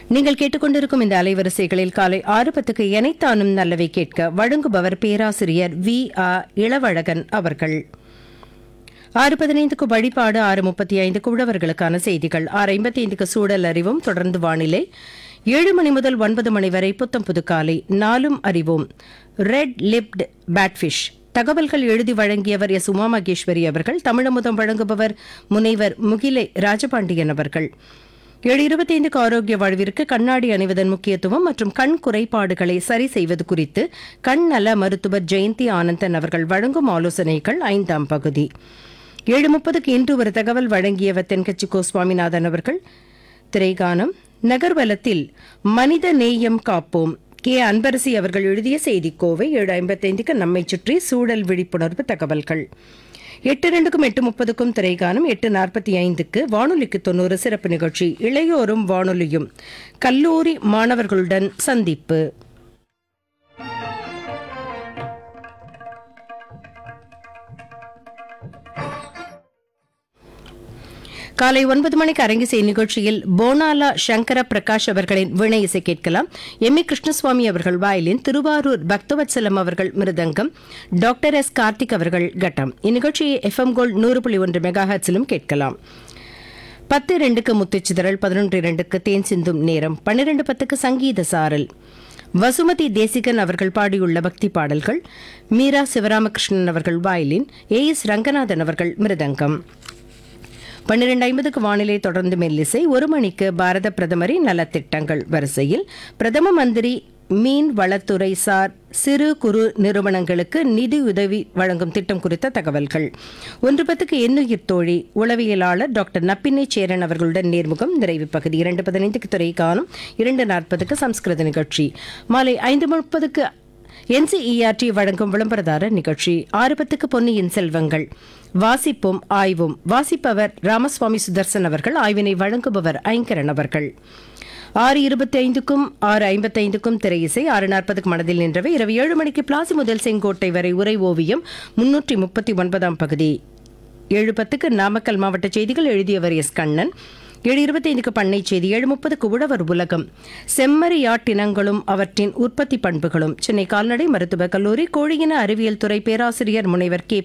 நீங்கள் கேட்டுக்கொண்டிருக்கும் இந்த அலைவரிசைகளில் காலை ஆறு பத்துக்கு எனைத்தானும் நல்லவை கேட்க வழங்குபவர் பேராசிரியர் வி ஆ இளவழகன் அவர்கள் ஆறு பதினைந்துக்கு வழிபாடு ஆறு முப்பத்தி ஐந்துக்கு உழவர்களுக்கான செய்திகள் ஆறு ஐம்பத்தி ஐந்துக்கு சூழல் அறிவும் தொடர்ந்து வானிலை ஏழு மணி முதல் ஒன்பது மணி வரை புத்தம் புது காலை நாலும் அறிவோம் ரெட் லிப்ட் பேட்ஃபிஷ் தகவல்கள் எழுதி வழங்கியவர் எஸ் உமா மகேஸ்வரி அவர்கள் தமிழமுதம் வழங்குபவர் முனைவர் முகிலை ராஜபாண்டியன் அவர்கள் ஏழு இருபத்தைந்துக்கு ஆரோக்கிய வாழ்விற்கு கண்ணாடி அணிவதன் முக்கியத்துவம் மற்றும் கண் குறைபாடுகளை சரி செய்வது குறித்து கண் நல மருத்துவர் ஜெயந்தி ஆனந்தன் அவர்கள் வழங்கும் ஆலோசனைகள் ஐந்தாம் பகுதி ஏழு முப்பதுக்கு இன்று ஒரு தகவல் வழங்கியவர் தென்கட்சி கோ சுவாமிநாதன் அவர்கள் திரைகானம் நகர்வலத்தில் மனித நேயம் காப்போம் கே அன்பரசி அவர்கள் எழுதிய செய்திக்கோவை ஏழு ஐம்பத்தைந்துக்கு நம்மை சுற்றி சூழல் விழிப்புணர்வு தகவல்கள் எட்டு ரெண்டுக்கும் எட்டு முப்பதுக்கும் திரைகானம் எட்டு நாற்பத்தி ஐந்துக்கு வானொலிக்கு தொண்ணூறு சிறப்பு நிகழ்ச்சி இளையோரும் வானொலியும் கல்லூரி மாணவர்களுடன் சந்திப்பு காலை ஒன்பது மணிக்கு அரங்கிசை நிகழ்ச்சியில் போனாலா சங்கர பிரகாஷ் அவர்களின் வீணை இசை கேட்கலாம் எம் ஏ கிருஷ்ணசுவாமி அவர்கள் வாயிலின் திருவாரூர் பக்தவத்சலம் அவர்கள் மிருதங்கம் டாக்டர் எஸ் கார்த்திக் அவர்கள் கட்டம் இந்நிகழ்ச்சியை எஃப்எம் கோல்ட் நூறு புள்ளி ஒன்று மெகாஹட்ஸிலும் கேட்கலாம் பத்து ரெண்டுக்கு முத்துச்சிதறல் பதினொன்று இரண்டுக்கு தேன் சிந்தும் நேரம் பன்னிரண்டு பத்துக்கு சங்கீத சாரல் வசுமதி தேசிகன் அவர்கள் பாடியுள்ள பக்தி பாடல்கள் மீரா சிவராமகிருஷ்ணன் அவர்கள் வாயிலின் ஏ எஸ் ரங்கநாதன் அவர்கள் மிருதங்கம் பன்னிரண்டு ஐம்பதுக்கு வானிலை தொடர்ந்து மெல்லிசை ஒரு மணிக்கு பாரத பிரதமரின் நலத்திட்டங்கள் வரிசையில் பிரதம மந்திரி மீன் வளத்துறை சார் சிறு குறு நிறுவனங்களுக்கு நிதி உதவி வழங்கும் திட்டம் குறித்த தகவல்கள் ஒன்று பத்துக்கு எண்ணுயிர் தோழி உளவியலாளர் டாக்டர் நப்பினை சேரன் அவர்களுடன் நேர்முகம் நிறைவு பகுதி இரண்டு பதினைந்துக்கு துறை காணும் இரண்டு நாற்பதுக்கு சம்ஸ்கிருத நிகழ்ச்சி மாலை ஐந்து முப்பதுக்கு என்சிஇஆர்டி வழங்கும் விளம்பரதாரர் நிகழ்ச்சி ஆறு பத்துக்கு பொன்னியின் செல்வங்கள் வாசிப்போம் ஆய்வும் வாசிப்பவர் ராமசுவாமி சுதர்சன் அவர்கள் ஆய்வினை வழங்குபவர் ஐங்கரன் அவர்கள் ஆறு இருபத்தி ஐந்துக்கும் ஆறு ஐம்பத்தைந்துக்கும் திரையிசை ஆறு நாற்பதுக்கு மனதில் நின்றவை இரவு ஏழு மணிக்கு பிளாசி முதல் செங்கோட்டை வரை உரை ஓவியம் முன்னூற்றி முப்பத்தி ஒன்பதாம் பகுதி ஏழு பத்துக்கு நாமக்கல் மாவட்ட செய்திகள் எழுதியவர் எஸ் கண்ணன் ஏழு இருபத்தைந்துக்கு பண்ணை செய்தி ஏழு முப்பதுக்கு உழவர் உலகம் செம்மறியாட்டினங்களும் அவற்றின் உற்பத்தி பண்புகளும் சென்னை கால்நடை மருத்துவக் கல்லூரி கோழியின அறிவியல் துறை பேராசிரியர் முனைவர் கே